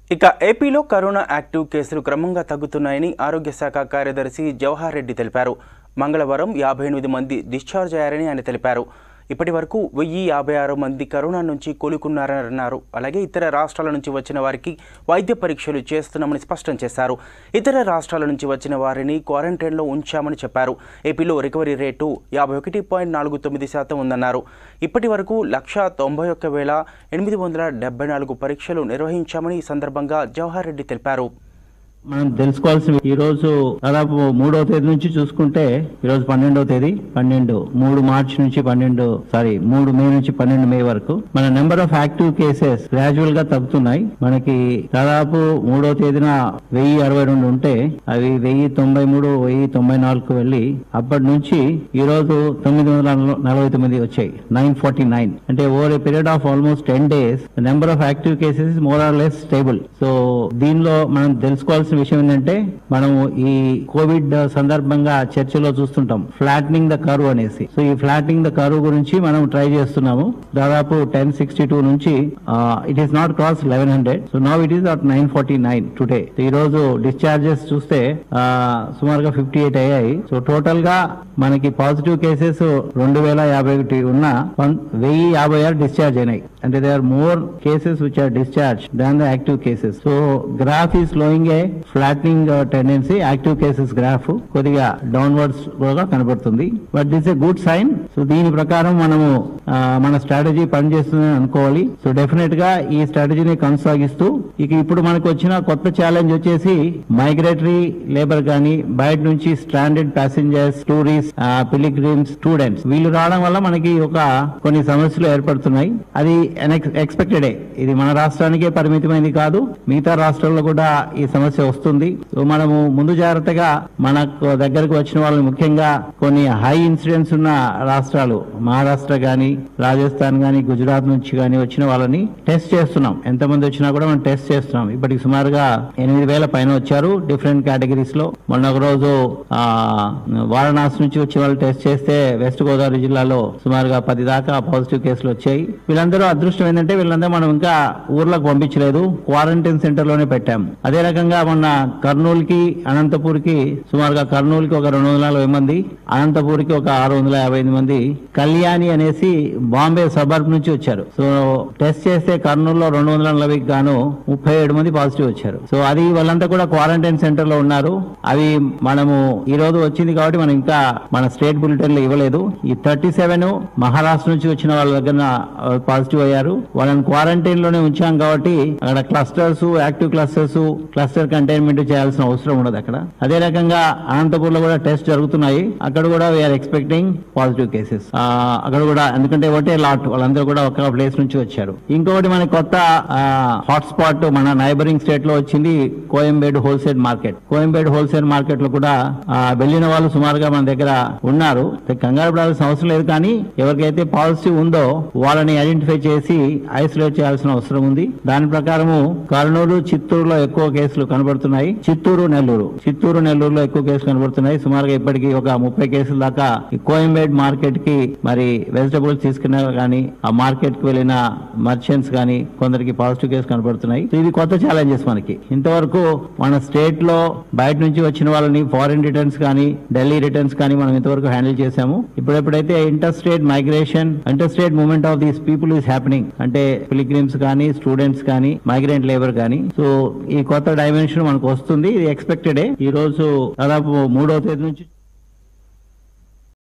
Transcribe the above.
ఇక ఏపీలో corona active కేసులు క్రమంగా తగ్గుతున్నాయని ఆరోగ్య శాఖ కార్యదర్శి జవహర్ రెడ్డి తెలిపారు మంగళవారం యాభై ఎనిమిది మంది డిశ్చార్జ్ అయ్యారని ఆయన తెలిపారు ఇప్పటి వరకు వెయ్యి యాభై ఆరు మంది కరోనా నుంచి కోలుకున్నారని అన్నారు అలాగే ఇతర రాష్ట్రాల నుంచి వచ్చిన వారికి వైద్య పరీక్షలు చేస్తున్నామని స్పష్టం చేశారు ఇతర రాష్ట్రాల నుంచి వచ్చిన వారిని క్వారంటైన్లో ఉంచామని చెప్పారు ఏపీలో రికవరీ రేటు యాభై ఒకటి పాయింట్ నాలుగు తొమ్మిది శాతం ఉందన్నారు ఇప్పటి వరకు లక్ష తొంభై ఒక్క వేల ఎనిమిది వందల డెబ్బై నాలుగు పరీక్షలు నిర్వహించామని ఈ సందర్భంగా జవహర్ రెడ్డి తెలిపారు మనం తెలుసుకోవాల్సిన ఈ రోజు దాదాపు మూడవ తేదీ నుంచి చూసుకుంటే ఈ రోజు పన్నెండవ తేదీ పన్నెండు మూడు మార్చి నుంచి పన్నెండు సారీ మూడు మే నుంచి పన్నెండు మే వరకు మన number of active cases gradual గా తగ్గుతున్నాయి మనకి దాదాపు మూడవ తేదీన వెయ్యి అరవై రెండు ఉంటే అవి వెయ్యి తొంభై మూడు వెయ్యి తొంభై నాలుగు వెళ్ళి అప్పటి నుంచి ఈ రోజు తొమ్మిది వందల నలభై తొమ్మిది వచ్చాయి నైన్ ఫార్టీ నైన్ అంటే over a period of almost ten days number of active cases more or less stable so దీనిలో మనం తెలుసుకోవాల్సిన విషయం ఏంటంటే మనము ఈ కోవిడ్ సందర్భంగా చర్చలో చూస్తుంటాం ఫ్లాట్నింగ్ ద కర్వ్ అనేసి సో ఈ ఫ్లాట్నింగ్ ద కర్వ్ గురించి మనం ట్రై చేస్తున్నాము దాదాపు టెన్ సిక్స్టీ టూ నుంచి it is not cross eleven hundred so now it is at nine forty nine today ఈ రోజు డిశ్చార్జెస్ చూస్తే ఆ, సుమారుగా ఫిఫ్టీ ఎయిట్ అయ్యాయి సో టోటల్ గా మనకి పాజిటివ్ కేసెస్ రెండు వేల యాభై ఒకటి ఉన్న పం- వెయ్యి యాభై ఆరు డిశ్చార్జ్ అయినాయి అంటే they are more cases which are discharge than the active cases so graph ఈ slowing a flattening tendency active cases graph కొద్దిగా డౌన్వర్డ్స్ కూడా కనబడుతుంది but this a good sign so దీని ప్రకారం మనము ఆ, మన స్ట్రాటజీ పనిచేస్తుందని అనుకోవాలి సో డెఫినెట్ గా ఈ స్ట్రాటజీని కొనసాగిస్తూ ఇక ఇప్పుడు మనకు వచ్చిన కొత్త ఛాలెంజ్ వచ్చేసి మైగ్రేటరీ లేబర్ కానీ బయట నుంచి standard passengers tourist pilgrims students వీళ్ళు రావడం వల్ల మనకి ఒక కొన్ని సమస్యలు ఏర్పడుతున్నాయి అది ఎక్స్పెక్టెడే ఇది మన రాష్ట్రానికే పరిమితమైంది కాదు మిగతా రాష్ట్రాల్లో కూడా ఈ సమస్య వస్తుంది సో మనము ముందు జాగ్రత్తగా మనకు దగ్గరకు వచ్చిన వాళ్ళని ముఖ్యంగా కొన్ని హై ఇన్సిడెంట్స్ ఉన్న రాష్ట్రాలు మహారాష్ట్ర గాని రాజస్థాన్ గాని గుజరాత్ నుంచి గాని వచ్చిన వాళ్ళని టెస్ట్ చేస్తున్నాం ఎంతమంది వచ్చినా కూడా మనం టెస్ట్ చేస్తున్నాం ఇప్పటికి సుమారుగా ఎనిమిది వేల పైన వచ్చారు డిఫరెంట్ కేటగిరీస్ లో మొన్న ఒక రోజు ఆ, వారణాసి నుంచి వచ్చే వాళ్ళు టెస్ట్ చేస్తే వెస్ట్ గోదావరి జిల్లాలో సుమారుగా పది దాకా పాజిటివ్ కేసులు వచ్చాయి వీళ్ళందరూ అదృష్టం ఏంటంటే వీళ్ళందరూ మనం ఇంకా ఊర్లకు పంపించలేదు క్వారంటైన్ సెంటర్ లోనే పెట్టాం అదే రకంగా మొన్న కర్నూలు కి అనంతపూర్ కి సుమారుగా కర్నూలు కి ఒక రెండు వందల నలభై మంది అనంతపూర్ కి ఒక ఆరు వందల యాభై ఐదు మంది కళ్యాణి అనేసి బాంబే సబర్బ్ నుంచి వచ్చారు సో టెస్ట్ చేస్తే కర్నూలులో రెండు వందల నలభైకి గాను ముప్పై ఏడు మంది పాజిటివ్ వచ్చారు సో అది వాళ్ళంతా కూడా క్వారంటైన్ సెంటర్ లో ఉన్నారు అవి మనము ఈ రోజు వచ్చింది కాబట్టి మనం ఇంకా మన స్టేట్ బులెటిన్ లో ఇవ్వలేదు ఈ థర్టీ సెవెన్ మహారాష్ట్ర నుంచి వచ్చిన వాళ్ళ దగ్గర పాజిటివ్ అయ్యారు వాళ్ళని క్వారంటైన్ లోనే ఉంచాం కాబట్టి అక్కడ clusters active clusters cluster containment చేయాల్సిన అవసరం ఉండదు అక్కడ అదే రకంగా అనంతపూర్ లో కూడా టెస్ట్ జరుగుతున్నాయి అక్కడ కూడా వీఆర్ ఎక్స్పెక్టింగ్ పాజిటివ్ కేసెస్ అక్కడ కూడా ఎందుకంటే ఒకటే లాట్ వాళ్ళందరూ కూడా ఒక ప్లేస్ నుంచి వచ్చారు ఇంకొకటి మన కొత్త హాట్ స్పాట్ మన నైబరింగ్ స్టేట్ లో వచ్చింది Koyambedu wholesale market Koyambedu wholesale market లో కూడా ఆ, వెళ్ళిన వాళ్ళు సుమారుగా మన దగ్గర ఉన్నారు కంగారు పడాల్సిన అవసరం లేదు కానీ ఎవరికైతే పాజిటివ్ ఉందో వాళ్ళని ఐడెంటిఫై చేసి ఐసోలేట్ చేయాల్సిన అవసరం ఉంది దాని ప్రకారము కర్నూలు చిత్తూరులో ఎక్కువ కేసులు కనబడుతున్నాయి చిత్తూరు నెల్లూరు చిత్తూరు నెల్లూరులో ఎక్కువ కేసులు కనబడుతున్నాయి సుమారుగా ఇప్పటికి ఒక ముప్పై కేసుల దాకా ఈ కోయంబేడ్ మార్కెట్ కి మరి వెజిటబుల్స్ తీసుకున్న కానీ ఆ మార్కెట్ కి వెళ్ళిన మర్చెంట్స్ కానీ కొందరికి పాజిటివ్ కేసు కనబడుతున్నాయి సో ఇది కొత్త ఛాలెంజెస్ మనకి ఇంతవరకు మన స్టేట్ లో బయట నుంచి వచ్చిన వాళ్ళని ఫారిన్ రిటర్న్స్ కానీ ఢిల్లీ రిటర్న్స్ కానీ మనం ఇంతవరకు హ్యాండిల్ చేశాము ఇప్పుడు ఎప్పుడైతే inter state migration inter state movement of these people is happening అంటే పిలిగ్రిమ్స్ కానీ స్టూడెంట్స్ కానీ మైగ్రెంట్ లేబర్ కానీ సో ఈ కొత్త డైమెన్షన్ మనకు వస్తుంది ఇది ఎక్స్పెక్టెడే ఈ రోజు దాదాపు మూడో తేదీ నుంచి